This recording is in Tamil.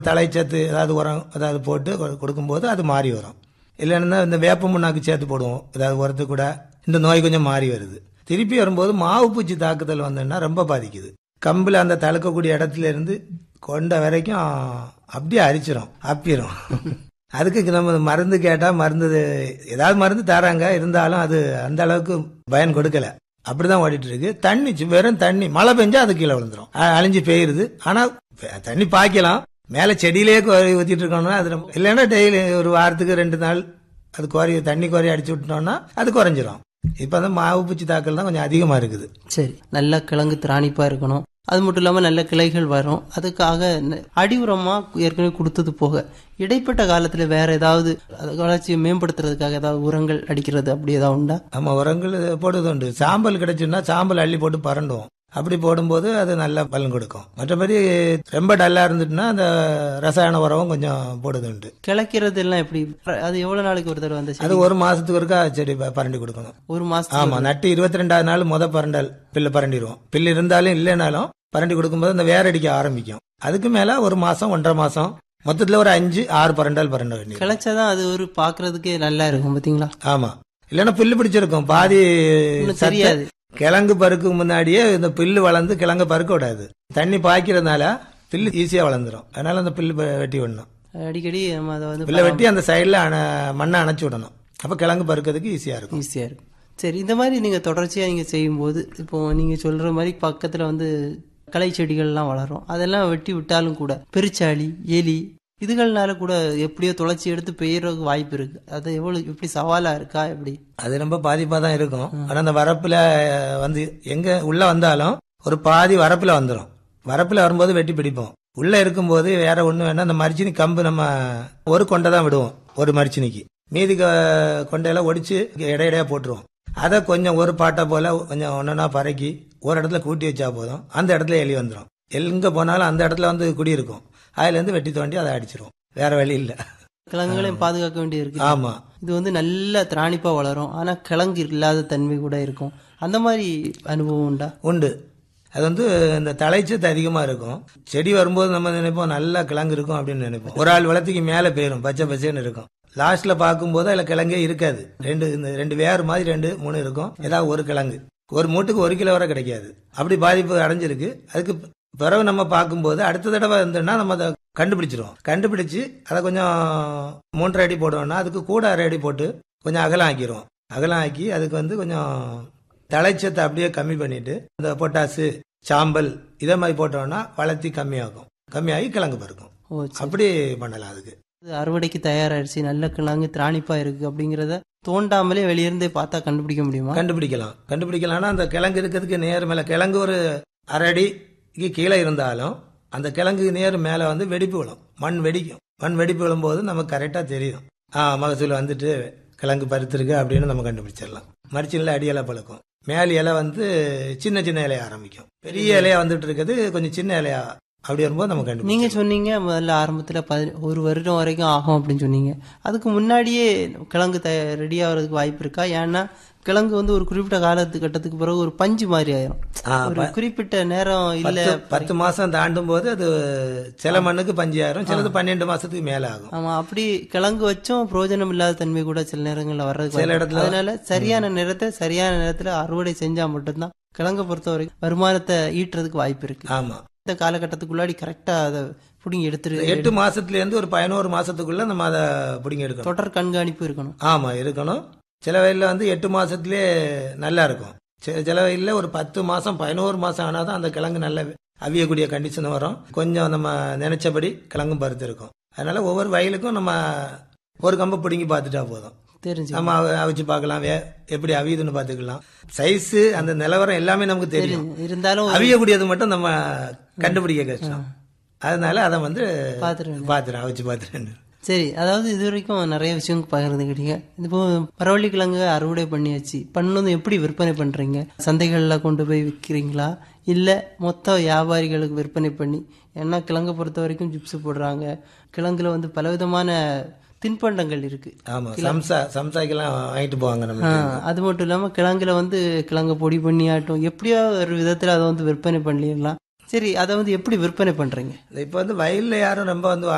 தலைச்சத்து ஏதாவது உரம் ஏதாவது போட்டு கொ- கொடுக்கும்போது அது மாறி வரும் இல்லைன்னா இந்த வேப்ப முன்னாக்கு சேர்த்து போடுவோம் ஏதாவது உரத்து கூட இந்த நோய் கொஞ்சம் மாறி வருது திருப்பி வரும்போது மாவு பூச்சி தாக்குதல் வந்ததுன்னா ரொம்ப பாதிக்குது கம்பில் அந்த தழுக்கக்கூடிய இடத்துல இருந்து கொண்ட வரைக்கும் அப்படியே அரிச்சிரும் அப்பிரும் அதுக்கு நம்ம மருந்து கேட்டா மருந்து ஏதாவது மருந்து தராங்க இருந்தாலும் அது அந்த அளவுக்கு பயன் கொடுக்கல அப்படிதான் ஓடிட்டு இருக்கு தண்ணி சு- வெறும் தண்ணி மழை பெஞ்சா அது கீழே விழுந்துரும் அ- அழிஞ்சு பெய்யுது ஆனா பெ- தண்ணி பாய்க்கலாம் மேல செடியிலேயே கோரி ஊத்திட்டு இருக்கோம்னா அது ரொம்ப- இல்லைன்னா டெய்லி ஒரு வாரத்துக்கு ரெண்டு நாள் அது கோரி தண்ணி கோரி அடிச்சு விட்டோம்னா அது குறைஞ்சிரும் இப்ப அந்த மாவு பூச்சி தாக்கல் தான் கொஞ்சம் அதிகமா இருக்குது சரி நல்ல கிழங்கு திராணிப்பா இருக்கணும் அது மட்டும் இல்லாம நல்ல கிளைகள் வரும் அதுக்காக ந- அடி உரமா ஏற்கனவே கொடுத்தது போக இடைப்பட்ட காலத்துல வேற ஏதாவது அது வளர்ச்சியை மேம்படுத்துறதுக்காக ஏதாவது உரங்கள் அடிக்கிறது அப்படி ஏதாவது உண்டா நம்ம உரங்கள் போடுறது உண்டு சாம்பல் கிடைச்சுன்னா சாம்பல் அள்ளி போட்டு பரண்டுவோம் அப்படி போடும்போது அது நல்ல பலன் கொடுக்கும் மற்றபடி ரொம்ப டல்லா இருந்துட்டுன்னா அந்த ரசாயன உரம் கொஞ்சம் போடுறது உண்டு கிளைக்கிறது எல்லாம் எப்படி அது எவ்வளவு நாளைக்கு ஒரு தடவை அந்த அது செடி ஒரு மாசத்துக்கு ஒருக்கா செடி ப- பரண்டி கொடுக்கணும் ஒரு மாசத்துக்கு ஆமா நட்டு இருபத்தி ரெண்டாவது நாள் முத பரண்டல் பில்லு பரண்டிடுவோம் பில்லு இருந்தாலும் இல்லைனாலும் பரண்டி கொடுக்கும்போது அந்த வேர் அடிக்க ஆரம்பிக்கும் அதுக்கு மேல ஒரு மாசம் ஒன்றரை மாசம் மொத்தத்துல ஒரு அஞ்சு ஆறு பரண்டல் பரண்ட வேண்டியது கிளைச்சாதான் அது ஒரு பாக்குறதுக்கே நல்லா இருக்கும் பாத்தீங்களா ஆமா இல்லைன்னா பில்லு பிடிச்சிருக்கும் பாதி இன்னும் சத்து தெரியாது கிழங்கு பருக்கு முன்னாடியே இந்த பில்லு வளர்ந்து கிழங்கு பருக்க விடாது தண்ணி பாய்க்கிறதுனால பில்லு ஈஸியா வளர்ந்துரும் அதனால அந்த பில்லு வெ- வெட்டி விடணும் அடிக்கடி நம்ம அதை வந்து பில்லை வெட்டி அந்த சைடுல மண்ணை அணைச்சு விடணும் அப்ப கிழங்கு பருக்கிறதுக்கு ஈஸியா இருக்கும் ஈஸியா இருக்கும் சரி இந்த மாதிரி நீங்க தொடர்ச்சியா நீங்க செய்யும்போது இப்போ நீங்க சொல்ற மாதிரி பக்கத்துல வந்து களை செடிகள்லாம் வளரும் அதெல்லாம் வெட்டி விட்டாலும் கூட பெருச்சாளி எலி இதுகள்னால கூட எப்படியோ துளைச்சி எடுத்து பெய்யறதுக்கு வாய்ப்பு இருக்கு அது எவ்வளவு எப்படி சவாலா இருக்கா எப்படி அது ரொம்ப பாதிப்பா தான் இருக்கும் ஆனா அந்த வரப்புல வந்து எங்க உள்ள வந்தாலும் ஒரு பாதி வரப்புல வந்துடும் வரப்புல வரும்போது வெட்டி பிடிப்போம் உள்ள இருக்கும்போது வேற ஒண்ணு வேணா அந்த மரிச்சினி கம்பு நம்ம ஒரு கொண்டை தான் விடுவோம் ஒரு மரிச்சினிக்கு மீதி க- கொண்டையெல்லாம் ஒடிச்சு இடைய இடையா போட்டுருவோம் அதை கொஞ்சம் ஒரு பாட்டை போல கொஞ்சம் ஒன்னொன்னா பறக்கி ஒரு இடத்துல கூட்டி வச்சா போதும் அந்த இடத்துல எலி வந்துடும் எங்க போனாலும் அந்த இடத்துல வந்து குடி இருக்கும் அதுல இருந்து வெட்டி தோண்டி அதை அடிச்சிரும் வேற வழி இல்ல கிழங்குகளையும் பாதுகாக்க வேண்டியது இருக்கு ஆமா இது வந்து நல்ல திராணிப்பா வளரும் ஆனா கிழங்கு இல்லாத தன்மை கூட இருக்கும் அந்த மாதிரி அனுபவம் உண்டா உண்டு அது வந்து இந்த தலைச்சத்து அதிகமா இருக்கும் செடி வரும்போது நம்ம நினைப்போம் நல்லா கிழங்கு இருக்கும் அப்படின்னு நினைப்போம் ஒரு ஆள் வளர்த்திக்கு மேல போயிரும் பச்சை பச்சைன்னு இருக்கும் லாஸ்ட்ல பார்க்கும்போது அதுல கிழங்கே இருக்காது ரெண்டு இந்த ரெண்டு வேறு மாதிரி ரெண்டு மூணு இருக்கும் ஏதாவது ஒரு கிழங்கு ஒரு மூட்டுக்கு ஒரு கிலோ வரை கிடைக்காது அப்படி பாதிப்பு அடைஞ்சிருக்கு அதுக்கு பிறகு நம்ம பார்க்கும்போது அடுத்த தடவை இருந்தோம்னா நம்ம அதை கண்டுபிடிச்சிருவோம் கண்டுபிடிச்சு அதை கொஞ்சம் மூன்றரை அடி போடுவோம்னா அதுக்கு கூட அரை அடி போட்டு கொஞ்சம் அகலம் ஆக்கிடுவோம் அகலம் ஆக்கி அதுக்கு வந்து கொஞ்சம் தலைச்சத்தை அப்படியே கம்மி பண்ணிட்டு இந்த பொட்டாசு சாம்பல் இதே மாதிரி போட்டோம்னா வளர்த்தி கம்மியாகும் கம்மியாகி கிழங்கு பருக்கும் ஓ சரி. அப்படி பண்ணலாம் அதுக்கு இது அறுவடைக்கு தயாராயிடுச்சு நல்ல கிழங்கு திராணிப்பா இருக்கு அப்படிங்கறத தோண்டாமலே வெளியிருந்தே பார்த்தா கண்டுபிடிக்க முடியுமா கண்டுபிடிக்கலாம் கண்டுபிடிக்கலாம்னா அந்த கிழங்கு இருக்கிறதுக்கு நேர் மேல கிழங்கு ஒரு அரை அடிக்கு கீழே இருந்தாலும் அந்த கிழங்கு நேர் மேல வந்து வெடிப்பு விழும் மண் வெடிக்கும் மண் வெடிப்பு விழும்போது நமக்கு கரெக்டா தெரியும் ஆ மகசூல் வந்துட்டு கிழங்கு பருத்திருக்கு அப்படின்னு நம்ம கண்டுபிடிச்சிடலாம் மரிச்சினில் அடி இலை பழுக்கும் மேல் இலை வந்து சின்ன சின்ன இலையா ஆரம்பிக்கும் பெரிய இலையா வந்துட்டு இருக்குது கொஞ்சம் சின்ன இலையா அப்படி வரும்போது நம்ம நீங்க கண்டுபிடிச்சோம் சொன்னீங்க முதல்ல ஆரம்பத்துல பதி- ஒரு வருடம் வரைக்கும் ஆகும் அப்படின்னு சொன்னீங்க அதுக்கு முன்னாடியே கிழங்கு ரெடி ஆகிறதுக்கு வாய்ப்பு இருக்கா ஏன்னா கிழங்கு வந்து ஒரு குறிப்பிட்ட காலத்து கட்டத்துக்கு பிறகு ஒரு பஞ்சு மாதிரி ஆயிரும் ஆ, ஒரு குறிப்பிட்ட நேரம் இல்ல பத்து பத்து மாசம் தாண்டும் போது அது சில மண்ணுக்கு பஞ்சு ஆயிரும் சிலது பன்னெண்டு மாசத்துக்கு மேல ஆகும் ஆமா அப்படி கிழங்கு வச்சும் பிரயோஜனம் இல்லாத தன்மை கூட சில நேரங்கள்ல வர்றதுக்கு சில வாய்ப்பு இடத்துல- இருக்கு. அதனால சரியான நேரத்தை சரியான நேரத்துல அறுவடை செஞ்சா மட்டும்தான் கிழங்கை பொறுத்த வரைக்கும் வருமானத்தை ஈட்டுறதுக்கு வாய்ப்பு இருக்கு ஆமா இந்த காலகட்டத்துக்குள்ளாடி கரெக்டா அதை புடிங்கி எடுத்துரு எட்டு மாசத்துல இருந்து ஒரு பதினோரு மாசத்துக்குள்ள நம்ம அதை பிடிங்க எடுக்கணும் தொடர் கண்காணிப்பு இருக்கணும் ஆமா இருக்கணும் சில வயல்ல வந்து எட்டு மாசத்துலயே நல்லா இருக்கும் சி- சில வயல்ல ஒரு பத்து மாசம் பதினோரு மாசம் ஆனாதான் அந்த கிழங்கு நல்ல அவியக்கூடிய கண்டிஷன் வரும் கொஞ்சம் நம்ம நினைச்சபடி கிழங்கும் பருத்து இருக்கும் அதனால ஒவ்வொரு வயலுக்கும் நம்ம ஒரு கம்பை பிடுங்கி பார்த்துட்டா போதும் தெரிஞ்சு நம்ம அவ- அவிச்சு பார்க்கலாம் வே- எப்படி அவியுதுன்னு பார்த்துக்கலாம் சைஸ் அந்த நிலவரம் எல்லாமே நமக்கு தெரியும் இருந்தாலும் ஒரு- அவியக்கூடியது மட்டும் நம்ம கண்டுபிடிக்க கஷ்டம் அதனால அதை வந்து பாத்துருவேன் பாத்துறேன் அவிச்சு பாத்துறேன் சரி அதாவது இது வரைக்கும் நிறைய விஷயம் பகிர்ந்துக்கிட்டீங்க இப்போ மரவள்ளி கிழங்கு அறுவடை பண்ணியாச்சு பண்ணதும் எப்படி விற்பனை பண்றீங்க சந்தைகள்ல கொண்டு போய் விற்கிறீங்களா இல்ல மொத்த வியாபாரிகளுக்கு விற்பனை பண்ணி ஏன்னா கிழங்கை பொறுத்த வரைக்கும் ஜிப்ஸ் போடுறாங்க கிழங்குல வந்து பலவிதமான தின்பண்டங்கள் இருக்கு ஆமா சம்சா சம்சாக்கெல்லாம் வாங்கிட்டு போவாங்க நம்ம ஆ, அது மட்டும் இல்லாம கிழங்குல வந்து கிழங்க பொடி பண்ணி ஆட்டும் எப்படியோ ஒரு விதத்துல அதை வந்து விற்பனை பண்ணிடலாம் சரி அதை வந்து எப்படி விற்பனை பண்றீங்க இப்ப வந்து வயல்ல யாரும் ரொம்ப வந்து